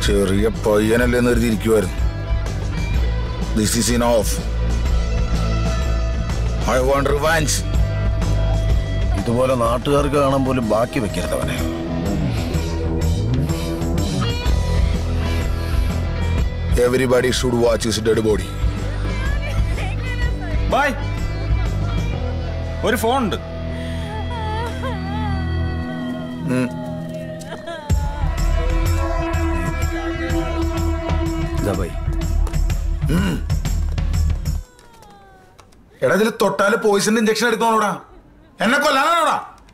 ചെറിയ പയ്യനല്ലേ എന്ന് കരുതിയിരിക്കുമായിരുന്നു this is in of I want revenge ഇതുപോലെ നാട്ടുകാർക്ക് കാണാൻ പോലും ബാക്കി വെക്കരുത് അവനെ everybody should watch his dead body by ഒരു ഫോൺ ഉണ്ട് എടാ ഇതിൽ തൊട്ടാല് പോയിസന്റെ ഇഞ്ചക്ഷൻ എടുക്കണോടാ എന്നെ കൊല്ലാനാണോടാ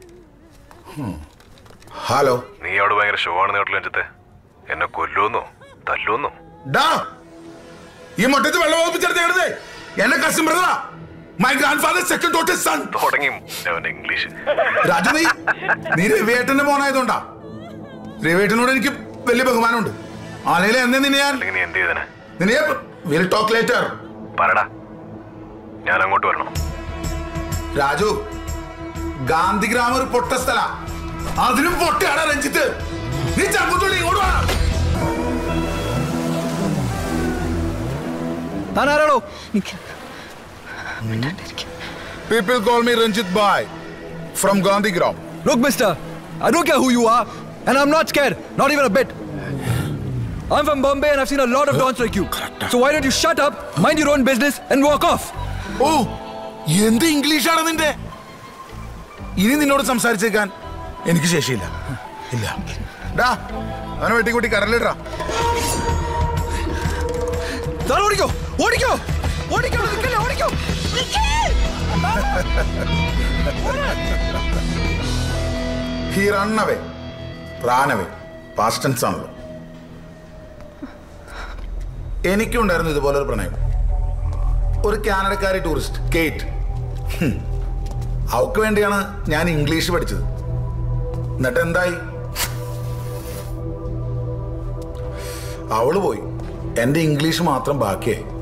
ഹലോ നീ അവിടെ ഭയങ്കര ഷോ ആണ് നേട്ടിൽ രഞ്ജിത്തെ എന്നെ കൊല്ലുമെന്നോ തല്ലുമെന്നോ ഡാ ഈ മൊട്ടത്ത് വെള്ളം ഒപ്പിച്ചെടുത്തേ എന്നെ കസിൻ ബ്രദറാ my grandfather second daughter son തുടങ്ങി അവന്റെ ഇംഗ്ലീഷ് രാജു നീ നീ രവിയേട്ടന്റെ മോനായതുകൊണ്ടാ രവിയേട്ടനോട് എനിക്ക് വലിയ ബഹുമാനമുണ്ട് ആലയിലെ എന്നെ നിന്നെ ഞാൻ അല്ലെങ്കിൽ നീ എന്ത് ചെയ്തനെ നിന്നെ വിൽ ടോക്ക് ലേറ്റർ പറടാ ഞാൻ അങ്ങോട്ട് വരണം രാജു ഗാന്ധിഗ്രാമം ഒരു പൊട്ട സ്ഥല അതിനും പൊട്ടയാടാ രഞ്ജിത്ത് നീ ചങ്കുത്തുള്ളി ഇങ്ങോട്ട് വാ താൻ ആരാടോ people call me Ranjith bhai from Gandhigram Look, mister, I don't care who you are, and I'm not scared, not even a bit. I'm from Bombay and I've seen a lot of dons like you. So why don't you shut up, mind your own business, and walk off? ഓ എന്ത് ഇംഗ്ലീഷാണ് നിന്റെ ഇനി നിന്നോട് സംസാരിച്ചേക്കാൻ എനിക്ക് ശേഷിയില്ല ഇല്ല ഡാ അവനെ വെട്ടിക്കൂട്ടി കടലിടാ താൻ ഓടിക്കോ ഓടിക്കോ ഓടിക്കോ നിൽക്കല്ലേ ഓടിക്കോ ഹി റണ്ണവേ റാനവേ പാസ്റ്റൻസ് ആണല്ലോ എനിക്കും ഉണ്ടായിരുന്നു ഇതുപോലെ ഒരു പ്രണയം ഒരു കാനഡക്കാരി ടൂറിസ്റ്റ് കേറ്റ് ഹും. അവൾക്ക് വേണ്ടിയാണ് ഞാൻ ഇംഗ്ലീഷ് പഠിച്ചത് എന്നിട്ട് എന്തായി അവള് പോയി എൻ്റെ ഇംഗ്ലീഷ് മാത്രം ബാക്കിയായി